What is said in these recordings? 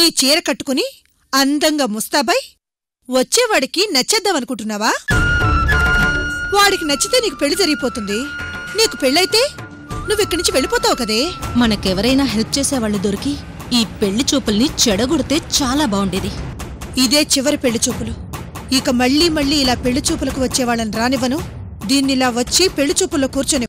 ఈ చీర కట్టుకుని అందంగా ముస్తాబై వచ్చేవాడికి నచ్చేద్దామనుకుంటున్నావా వాడికి నచ్చితే నీకు పెళ్లి జరిగిపోతుంది నీకు పెళ్ళైతే నువ్విక్కడి నుంచి వెళ్ళిపోతావు కదే మనకెవరైనా హెల్ప్ చేసేవాళ్ళు దొరికి ఈ పెళ్లి చూపుల్ని చెడగొడితే చాలా బాగుండేది ఇదే చివరి పెళ్లి చూపులు ఇక మళ్ళీ మళ్ళీ ఇలా పెళ్లి చూపులకు వచ్చే వాళ్ళని రానివ్వను దీన్నిలా వచ్చి పెళ్లి చూపుల్లో కూర్చొని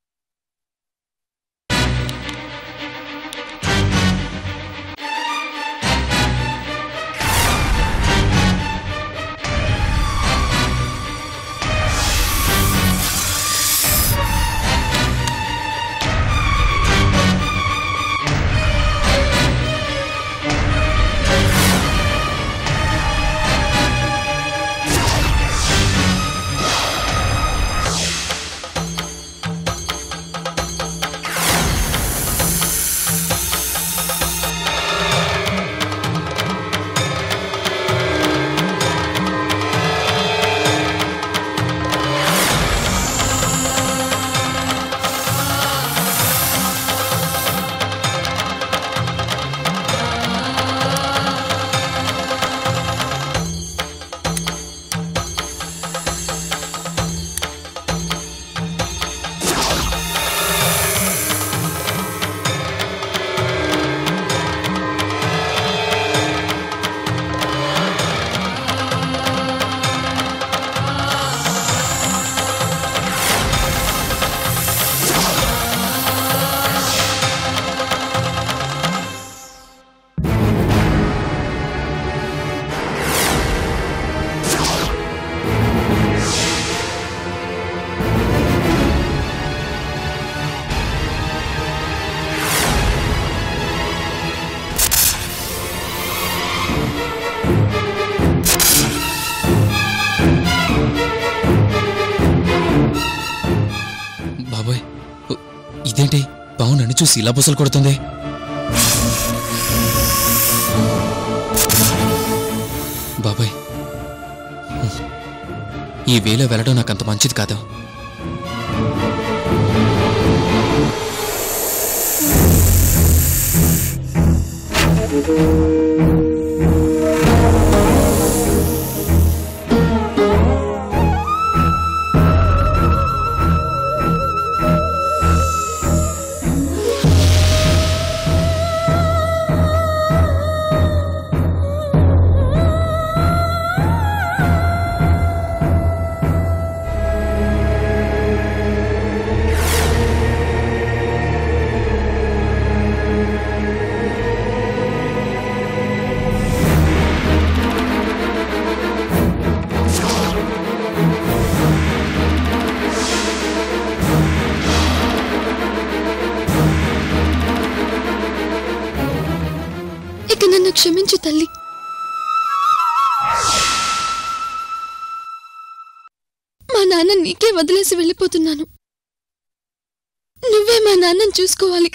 బాబాయ్ ఉ, ఇదేంటి బావు నన్ను చూసి ఇలా బుసలు కొడుతుంది బాబాయ్ ఉ, ఈ వేలో వెళ్ళడం నాకు అంత మంచిది కాదు ఇక నన్ను క్షమించు తల్లి మా నాన్న నీకే వదిలేసి వెళ్ళిపోతున్నాను నువ్వే మా నాన్నని చూసుకోవాలి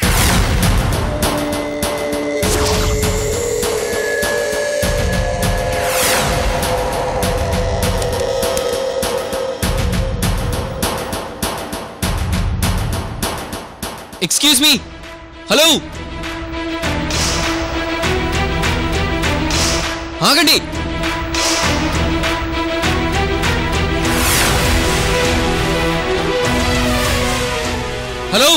ఎక్స్క్యూజ్ మీ హలో ఆగండి హలో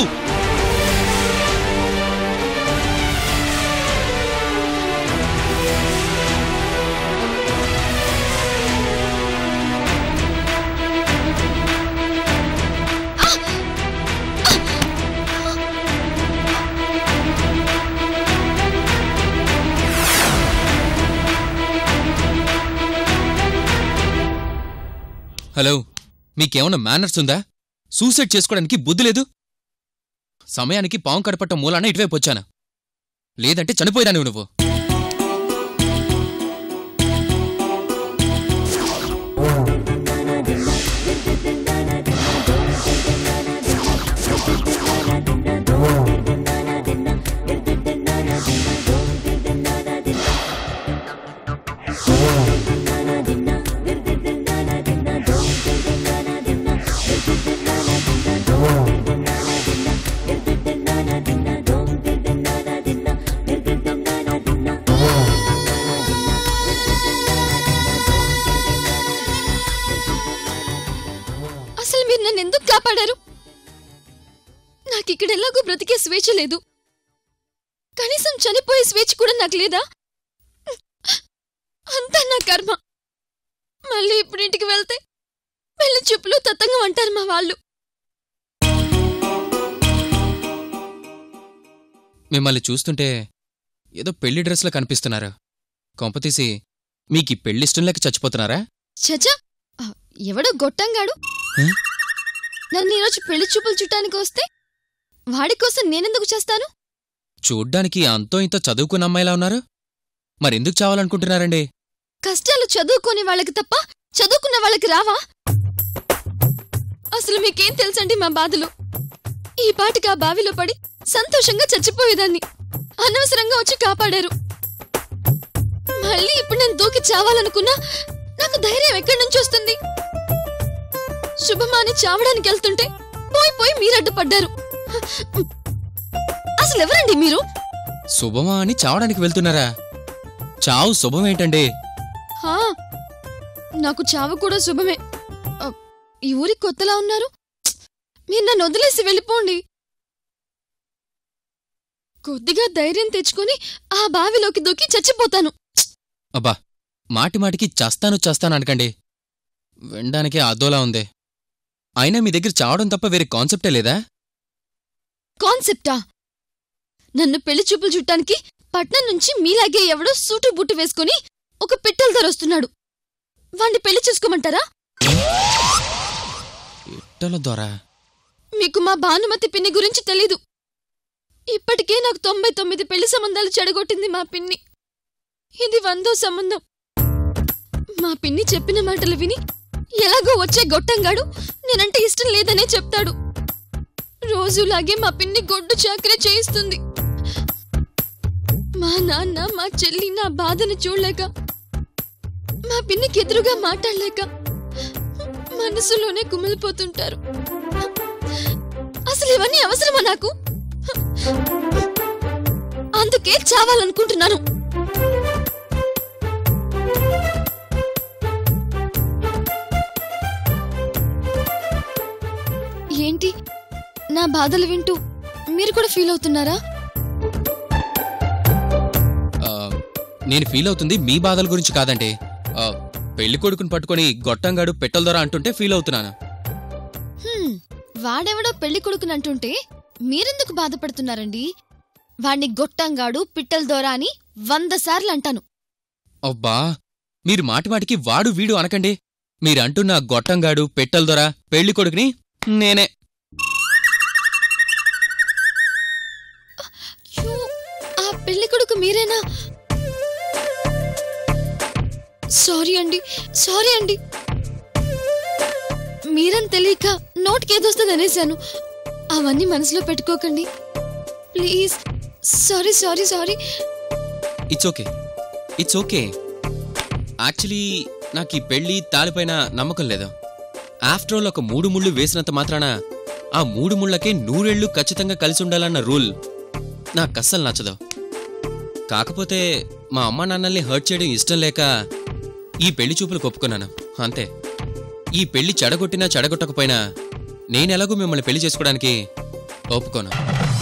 హలో మీకేమన్నా మేనర్స్ ఉందా సూసైడ్ చేసుకోవడానికి బుద్ధి లేదు సమయానికి పాము కడపట్ట మూలాన ఇటువైపు వచ్చానా లేదంటే చనిపోయిరాను నువ్వు కాపాడారు నాకు ఇక్కడ ఎలాగో బ్రతికే స్వేచ్ఛ లేదు కనీసం చనిపోయే స్వేచ్ఛ కూడా నాకు లేదా అంతా నా కర్మ మళ్ళీ ఇప్పుడు ఇంటికి వెళ్తే పెళ్లి చూపులు తత్తంగా అంటారు మా వాళ్ళు మిమ్మల్ని చూస్తుంటే ఏదో పెళ్లి డ్రెస్లో కనిపిస్తున్నారు కొంపతీసి మీకు ఈ పెళ్లిష్టం లేక చచ్చిపోతున్నారా చచా ఆ, ఎవడో గొట్టంగాడు హ? నన్ను ఈరోజు పెళ్లి చూపులు చుట్టానికి వస్తే వాడి కోసం నేనెందుకు చేస్తాను చూడ్డానికి అంతో ఇంతో చదువుకున్న అమ్మాయిలా ఉన్నారు మరెందుకు చావాలనుకుంటున్నారండి కష్టాలు చదువుకోని వాళ్ళకి తప్ప చదువుకున్న వాళ్ళకి రావా అసలు మీకేం తెలుసండి మా బాధలు ఈ పాటికి ఆ బావిలో పడి సంతోషంగా చచ్చిపోయేదాన్ని అనవసరంగా వచ్చి కాపాడారు మళ్ళీ ఇప్పుడు నేను దూకి చావాలనుకున్నా నాకు ధైర్యం ఎక్కడి నుంచి వస్తుంది శుభమాని చావడానికి వెళ్తుంటే పోయి పోయి మీరడ్డుపడ్డారు అసలు ఎవరండి మీరు శుభమా అని చావడానికి వెళ్తున్నారా చావు శుభమేంటండి హా, నాకు చావు కూడా శుభమే అ, ఈ ఊరికి కొత్తలా ఉన్నారు ప్చ్! మీరు నన్ను వదిలేసి వెళ్ళిపోండి కొద్దిగా ధైర్యం తెచ్చుకొని ఆ బావిలోకి దూకి చచ్చిపోతాను అబ్బా మాటి మాటికి చస్తాను చస్తాను అనకండి వినడానికే అదోలా ఉంది అయినా మీ దగ్గర చావడం తప్ప వేరే కాన్సెప్టే లేదా కాన్సెప్టా నన్ను పెళ్లి చూపులు చుట్టానికి పట్నం నుంచి మీలాగే ఎవడో సూటు బుట్టు వేసుకుని ఒక పిట్టల ధర వస్తున్నాడు వాణ్ణి పెళ్లి చేసుకోమంటారా ఇట్టల దొరా మీకు మా భానుమతి పిన్ని గురించి తెలీదు ఇప్పటికే నాకు తొంభై తొమ్మిది పెళ్లి సంబంధాలు చెడగొట్టింది మా పిన్ని ఇది వందో సంబంధం మా పిన్ని చెప్పిన మాటలు విని ఎలాగో వచ్చే గొట్టంగాడు నేనంటే ఇష్టం లేదనే చెప్తాడు రోజులాగే మా పిన్ని గొడ్డు చాకరీ చేయిస్తుంది మా నాన్న మా చెల్లి నా బాధను చూడలేక మా పిన్నికి ఎదురుగా మాట్లాడలేక మనసులోనే కుమిలిపోతుంటారు అసలు ఇవన్నీ అవసరమా నాకు అందుకే చావాలనుకుంటున్నాను ఏంటి నా బాధలు వింటూ మీరు కూడా ఫీల్ అవుతున్నారా ఆ, నేను ఫీల్ అవుతుంది మీ బాధల గురించి కాదండి ఆ, పెళ్లి కొడుకుని పట్టుకొని గొట్టంగాడు పెట్టల దొర అంటుంటే ఫీల్ అవుతున్నాను హ్మ్, వాడెవడో పెళ్లి కొడుకునంటుంటే మీరెందుకు బాధపడుతున్నారండి వాణ్ణి గొట్టంగాడు పిట్టల దోరా అని వంద సార్లు అంటాను అబ్బా మీరు మాటిమాటికి వాడు వీడు అనకండి మీరంటున్న గొట్టంగాడు పెట్టల దొర పెళ్లి కొడుకుని నేనే అయ్యో, ఆ పెళ్లి కొడుకు మీరేనా సారీ అండి సారీ అండి మీరని తెలియక నోటికి ఏదొస్తుంది అనేసాను అవన్నీ మనసులో పెట్టుకోకండి please sorry sorry sorry it's okay it's okay actually నాకు ఈ పెళ్లి తాలిపైన నమ్మకం లేదు ఆఫ్టర్ ఆల్ ఒక మూడు ముళ్ళు వేసినంత మాత్రాన ఆ మూడు ముళ్ళకే నూరేళ్లు ఖచ్చితంగా కలిసి ఉండాలన్న రూల్ నాకు అస్సలు నచ్చదు కాకపోతే మా అమ్మా నాన్నల్ని హర్ట్ చేయడం ఇష్టం లేక ఈ పెళ్లి చూపులు ఒప్పుకున్నాను అంతే ఈ పెళ్లి చెడగొట్టినా చెడగొట్టకపోయినా నేనెలాగూ మిమ్మల్ని పెళ్లి చేసుకోవడానికి ఒప్పుకోను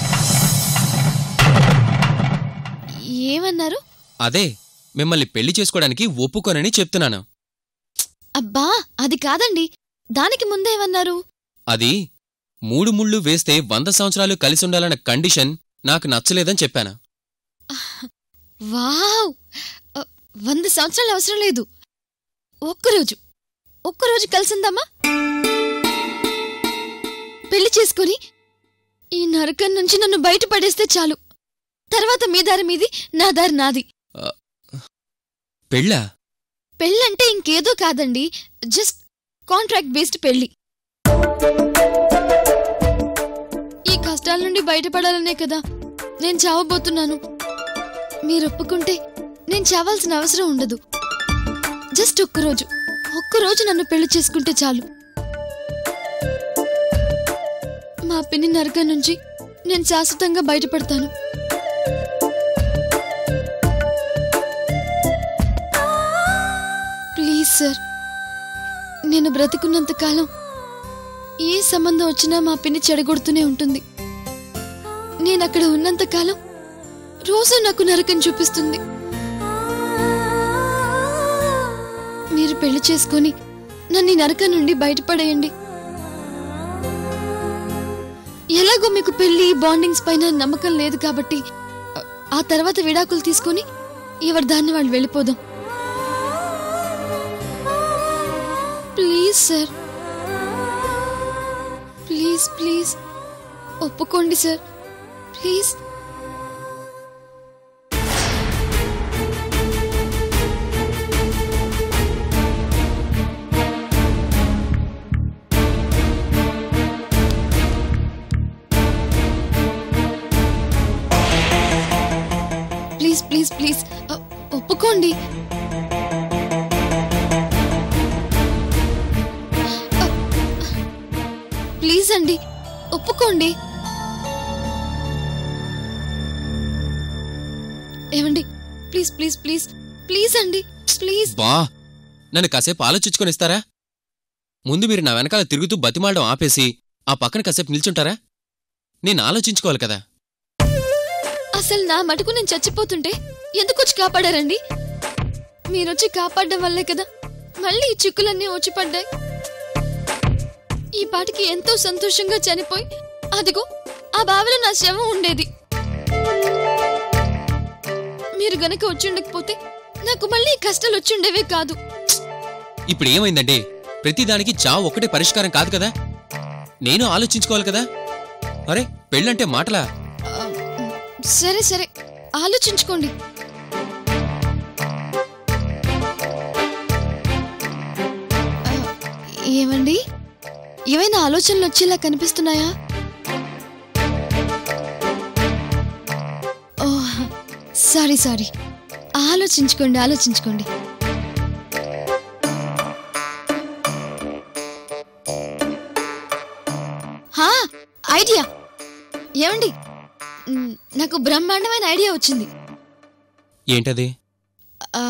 ఏమన్నారు అదే మిమ్మల్ని పెళ్లి చేసుకోవడానికి ఒప్పుకోనని చెప్తున్నాను అబ్బా అది కాదండి దానికి ముందేమన్నారు అది మూడు ముళ్ళు వేస్తే వంద సంవత్సరాలు కలిసి ఉండాలన్న కండిషన్ నాకు నచ్చలేదని చెప్పాను వావ్ అ, వంద సంవత్సరాలు అవసరం లేదు ఒక్కరోజు ఒక్కరోజు కలిసిందమ్మా పెళ్లి చేసుకొని ఈ నరకం నుంచి నన్ను బయటపడేస్తే చాలు తర్వాత మీ దారి మీది నా దారి నాది పెళ్ళా పెళ్ళంటే ఇంకేదో కాదండి జస్ట్ కాంట్రాక్ట్ బేస్డ్ పెళ్లి ఈ కష్టాల నుండి బయటపడాలనే కదా నేను చావబోతున్నాను మీరు ఒప్పుకుంటే నేను చావాల్సిన అవసరం ఉండదు జస్ట్ ఒక్కరోజు ఒక్కరోజు నన్ను పెళ్లి చేసుకుంటే చాలు మా పిన్ని నరకం నుంచి నేను శాశ్వతంగా బయటపడతాను ప్లీజ్ సార్ నేను బ్రతికున్నంత కాలం ఏ సంబంధం వచ్చినా మా పిన్ని చెడగొడుతూనే ఉంటుంది నేను అక్కడ ఉన్నంత కాలం రోజు నాకు నరకం చూపిస్తుంది మీరు పెళ్లి చేసుకొని నన్ను ఈ నరకం నుండి బయటపడేయండి ఎలాగో మీకు పెళ్లి బాండింగ్స్ పైన నమ్మకం లేదు కాబట్టి ఆ- ఆ తర్వాత విడాకులు తీసుకొని ఎవరి దాన్ని వాళ్ళు వెళ్ళిపోదాం ప్లీజ్ సార్ ప్లీజ్ ప్లీజ్ ఒప్పుకోండి sir please please please please అ- ఒప్పుకోండి అ- ప్లీజ్ అండి ఒప్పుకోండి ఏమండి ప్లీజ్ ప్లీజ్ ప్లీజ్ ప్లీజ్ అండి ప్లీజ్ బా నన్ను కాసేపు ఆలోచించుకొని ఇస్తారా ముందు మీరు నా వెనకాల తిరుగుతూ బతిమాలడం ఆపేసి ఆ పక్కన కాసేపు నిల్చుంటారా నేను ఆలోచించుకోవాలి కదా అసలు నా మటుకు నేను చచ్చిపోతుంటే ఎందుకు వచ్చి కాపాడారండి మీరొచ్చి కాపాడడం వల్లే కదా మళ్ళీ ఈ చిక్కులన్నీ వచ్చి పడ్డాయి ఈ పాటికి ఎంతో సంతోషంగా చనిపోయి అదిగో ఆ బావిలో నా శవం ఉండేది మీరు గనక వచ్చుండకపోతే నాకు మళ్ళీ ఈ కష్టాలు వచ్చుండేవే కాదు ఇప్పుడు ఏమైందండి ప్రతిదానికి చావు ఒక్కటే పరిష్కారం కాదు కదా నేను ఆలోచించుకోవాలి కదా అరే పెళ్ళంటే మాటలా ఆ, సరే సరే ఆలోచించుకోండి ఆ, ఏమండి ఏమైనా ఆలోచనలు వచ్చేలా కనిపిస్తున్నాయా ఓ సారీ సారీ ఆలోచించుకోండి ఆలోచించుకోండి హా ఐడియా ఏమండి మ్, నాకు బ్రహ్మాండమైన ఐడియా వచ్చింది ఏంటది ఆ,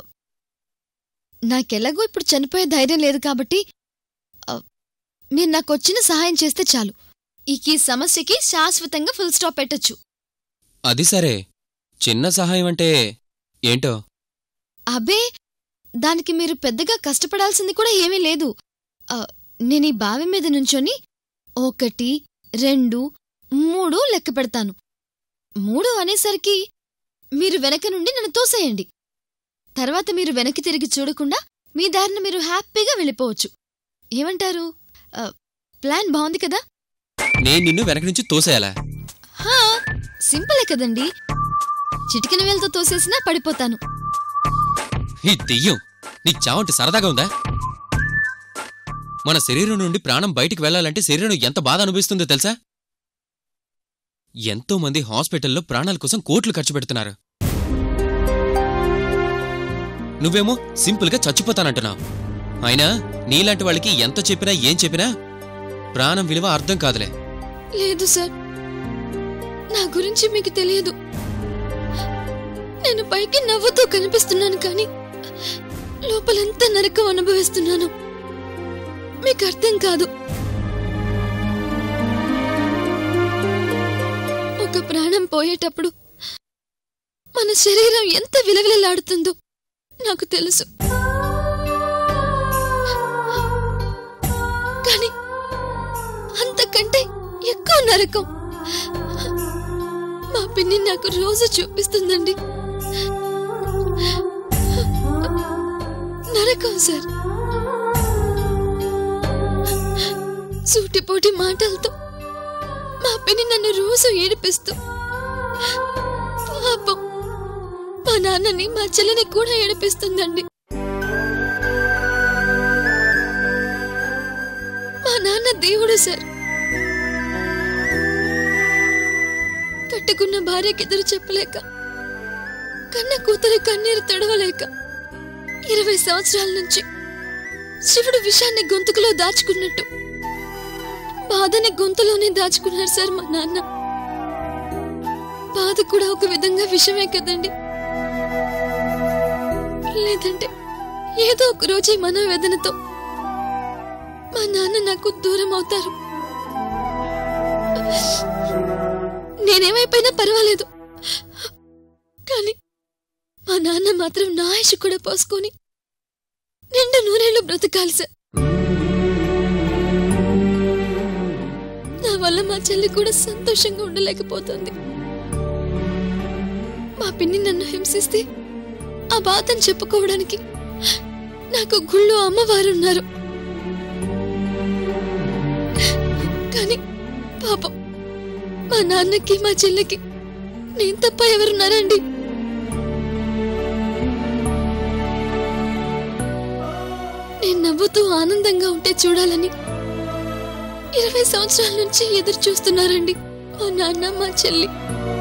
నాకెలాగో ఇప్పుడు చనిపోయే ధైర్యం లేదు కాబట్టి ఆ, మీరు నాకు వచ్చిన సహాయం చేస్తే చాలు ఇక ఈ సమస్యకి శాశ్వతంగా ఫుల్ స్టాప్ పెట్టొచ్చు అది సరే చిన్న సహాయం అంటే ఏంటో అబే దానికి మీరు పెద్దగా కష్టపడాల్సింది కూడా ఏమీ లేదు ఆ, నేను ఈ బావి మీద నుంచొని ఒకటి రెండు మూడు లెక్క పెడతాను మూడు అనేసరికి మీరు వెనక నుండి నన్ను తోసేయండి తర్వాత మీరు వెనక్కి తిరిగి చూడకుండా మీ దారిన మీరు హ్యాపీగా వెళ్ళిపోవచ్చు ఏమంటారు ఆ, ప్లాన్ బాగుంది కదా నేను నిన్ను వెనక నుంచి తోసేయాలా హా సింపులే కదండి చిటికెన వేలతో తోసేసినా పడిపోతాను ఈ దెయ్యం నీకు చావంటే సరదాగా ఉందా మన శరీరం నుండి ప్రాణం బయటికి వెళ్ళాలంటే శరీరం ఎంత బాధ అనుభవిస్తుందో తెలుసా ఎంతో మంది హాస్పిటల్లో ప్రాణాల కోసం కోట్లు ఖర్చు పెడుతున్నారు నువ్వేమో సింపుల్గా చచ్చిపోతానంటున్నావు అయినా నీలాంటి వాళ్ళకి ఎంత చెప్పినా ఏం చెప్పినా ప్రాణం విలువ అర్థం కాదులే లేదు సార్ నా గురించి మీకు తెలియదు నేను పైకి నవ్వుతూ కనిపిస్తున్నాను కానీ లోపలంతా నరకం అనుభవిస్తున్నాను మీకు అర్థం కాదు ఒక ప్రాణం పోయేటప్పుడు మన శరీరం ఎంత విలవిలలాడుతుందో నాకు తెలుసు కానీ అంతకంటే ఎక్కువ నరకం మా పిన్ని నాకు రోజు చూపిస్తుందండి నరకం సార్ సూటిపోటి మాటలతో మా పిన్ని నన్ను రోజు ఏడిపిస్తూ పాపం మా నాన్నని మా చెల్లిని కూడా ఏడిపిస్తుందండి మా నాన్న దేవుడు సార్ కట్టుకున్న భార్యకి ఎదురు చెప్పలేక కన్న కూతురి కన్నీరు తడవలేక ఇరవై సంవత్సరాల నుంచి శివుడు విషాన్ని గొంతుకులో దాచుకున్నట్టు బాధని గొంతులోనే దాచుకున్నారు సార్ మా నాన్న బాధ కూడా ఒక విధంగా విషమే కదండి లేదంటే ఏదో ఒక రోజు ఈ మనోవేదనతో మా నాన్న నాకు దూరం అవుతారు నేనేమైపోయినా పర్వాలేదు కానీ మా నాన్న మాత్రం నా ఆయుష్ కూడా పోసుకొని నిండు నూరేళ్ళు బ్రతకాలి సార్ నా వల్ల మా చెల్లి కూడా సంతోషంగా ఉండలేకపోతుంది మా పిన్ని నన్ను హింసిస్తే ఆ బాధను చెప్పుకోవడానికి నాకు గుళ్ళో అమ్మవారు ఉన్నారు కానీ పాపం మా నాన్నకి మా చెల్లికి నేను తప్ప ఎవరున్నారండి నేను నవ్వుతూ ఆనందంగా ఉంటే చూడాలని ఇరవై సంవత్సరాల నుంచి ఎదురు చూస్తున్నారండి మా నాన్న మా చెల్లి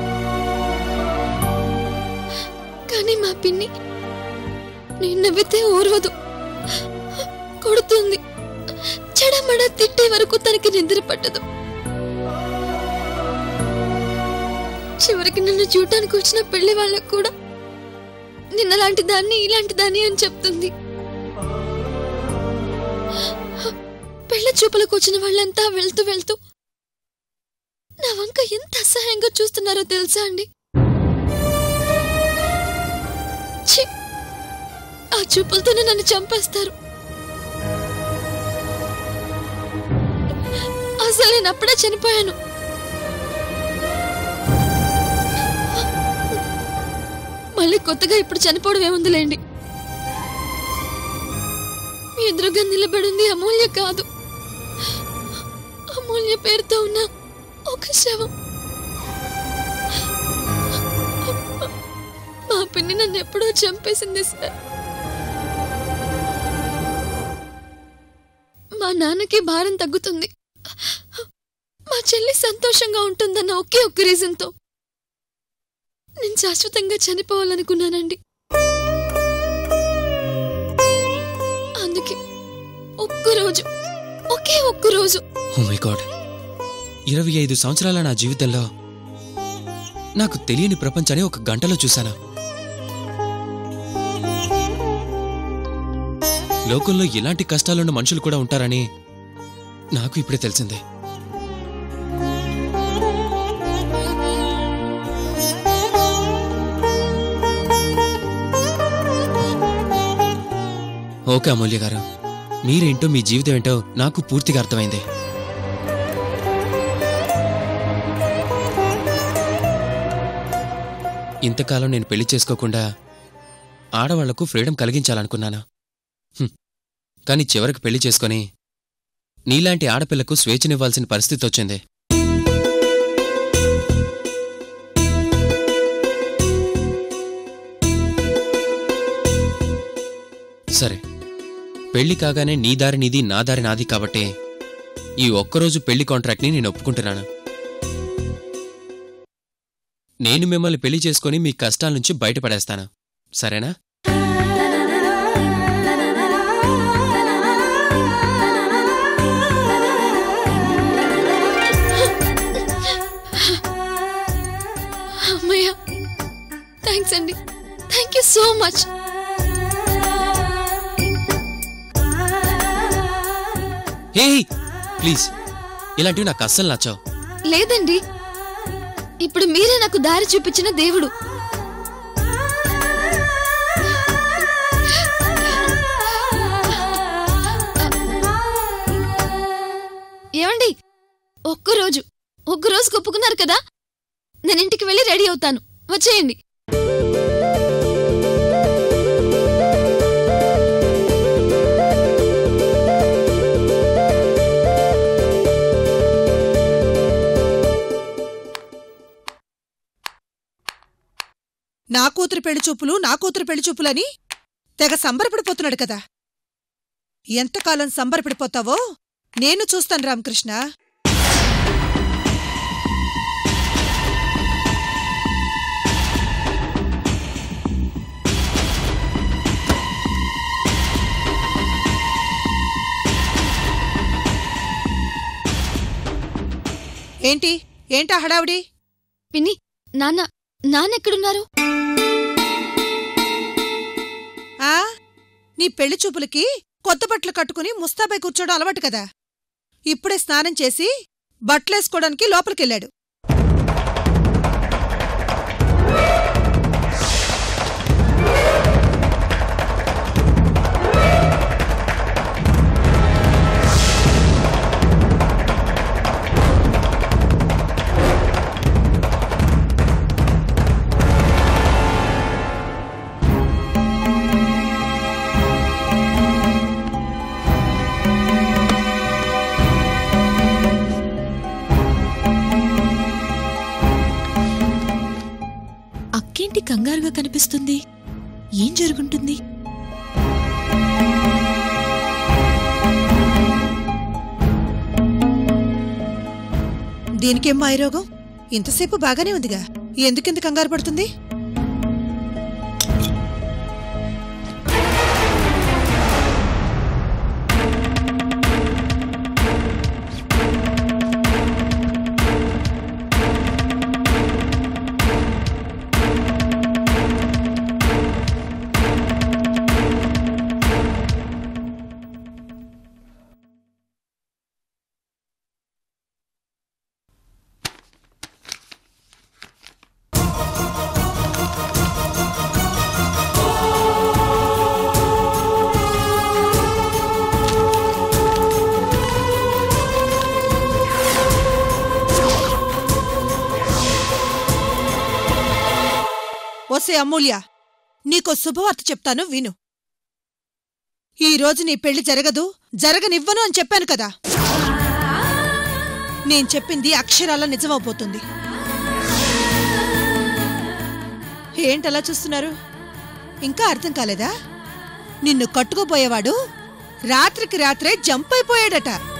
కానీ మా పిన్ని నేను నవ్వితే ఓర్వదు కొడుతుంది చెడమడ తిట్టే వరకు తనకి నిద్ర పట్టదు చివరికి నన్ను చూడటానికి వచ్చిన పెళ్లి వాళ్ళకు కూడా నిన్నలాంటి దాన్ని ఇలాంటి దాన్ని అని చెప్తుంది పెళ్లి చూపులకు వచ్చిన వాళ్ళంతా వెళ్తూ వెళ్తూ నా వంక ఎంత అసహ్యంగా చూస్తున్నారో తెలుసా అండి ఛీ! ఆ చూపులతోనే నన్ను చంపేస్తారు అసలు నేను అప్పుడే చనిపోయాను మళ్ళీ కొత్తగా ఇప్పుడు చనిపోవడం ఏముందిలేండి మీ ఎదురుగా నిలబడింది అమూల్య కాదు అమూల్య పేరుతో ఉన్న ఒక శవం మా పిన్ని నన్ను ఎప్పుడో చంపేసింది సార్ మా నాన్నకి భారం తగ్గుతుంది మా చెల్లి సంతోషంగా ఉంటుందన్న ఒకే ఒక్క రీజన్తో నేను శాశ్వతంగా చనిపోవాలనుకున్నానండి అందుకే ఒక్కరోజు ఒకే ఒక్క రోజు ఓ మై గాడ్ ఇరవై ఐదు సంవత్సరాల నా జీవితంలో నాకు తెలియని ప్రపంచాన్ని ఒక గంటలో చూశాను లోకంలో ఎలాంటి కష్టాలున్న మనుషులు కూడా ఉంటారని నాకు ఇప్పుడే తెలిసిందే ఓకే అమూల్య గారు మీరేంటో మీ జీవితం ఏంటో నాకు పూర్తిగా అర్థమైంది ఇంతకాలం నేను పెళ్లి చేసుకోకుండా ఆడవాళ్లకు ఫ్రీడమ్ కలిగించాలనుకున్నాను హ్మ్. కానీ చివరికి పెళ్లి చేసుకొని నీలాంటి ఆడపిల్లకు స్వేచ్ఛనివ్వాల్సిన పరిస్థితి వచ్చింది సరే పెళ్లి కాగానే నీ దారి నీది నా దారి నాది కాబట్టి ఈ ఒక్కరోజు పెళ్లి కాంట్రాక్ట్ని నేను ఒప్పుకుంటున్నాను నేను మిమ్మల్ని పెళ్లి చేసుకొని మీ కష్టాల నుంచి బయటపడేస్తాను సరేనా అమ్మయ్య థ్యాంక్స్ అండి thank you so much hey please ఇలాంటివి నాకు అస్సలు నచ్చావు లేదండి ఇప్పుడు మీరే నాకు దారి చూపించిన దేవుడు ఏమండి ఒక్కరోజు ఒక్కరోజు ఒప్పుకున్నారు కదా నేను ఇంటికి వెళ్ళి రెడీ అవుతాను వచ్చేయండి నా కూతురు పెళ్లి చూపులు నా కూతురు పెళ్లి చూపులని తెగ సంబరపడిపోతున్నాడు కదా ఎంతకాలం సంబరపడిపోతావో నేను చూస్తాను రామకృష్ణ ఏంటి ఏంటా హడావుడి పిన్ని నాన్న నాన్న ఎక్కడున్నారు ఆ నీ పెళ్లి చూపులకి కొత్త బట్టలు కట్టుకుని ముస్తాబై కూర్చోవడం అలవాటు కదా ఇప్పుడే స్నానం చేసి బట్టలేసుకోవడానికి లోపలికెళ్ళాడు అక్కేంటి కంగారుగా కనిపిస్తుంది ఏం జరుగుంటుంది దీనికేం మాయరోగం ఇంతసేపు బాగానే ఉందిగా ఎందుకింత కంగారు పడుతుంది ఓసే అమూల్య నీకో శుభవార్త చెప్తాను విను ఈ రోజు నీ పెళ్లి జరగదు జరగనివ్వను అని చెప్పాను కదా నేను చెప్పింది అక్షరాల నిజమవుపోతుంది ఏంటలా చూస్తున్నారు ఇంకా అర్థం కాలేదా నిన్ను కట్టుకోపోయేవాడు రాత్రికి రాత్రే జంప్ అయిపోయాడట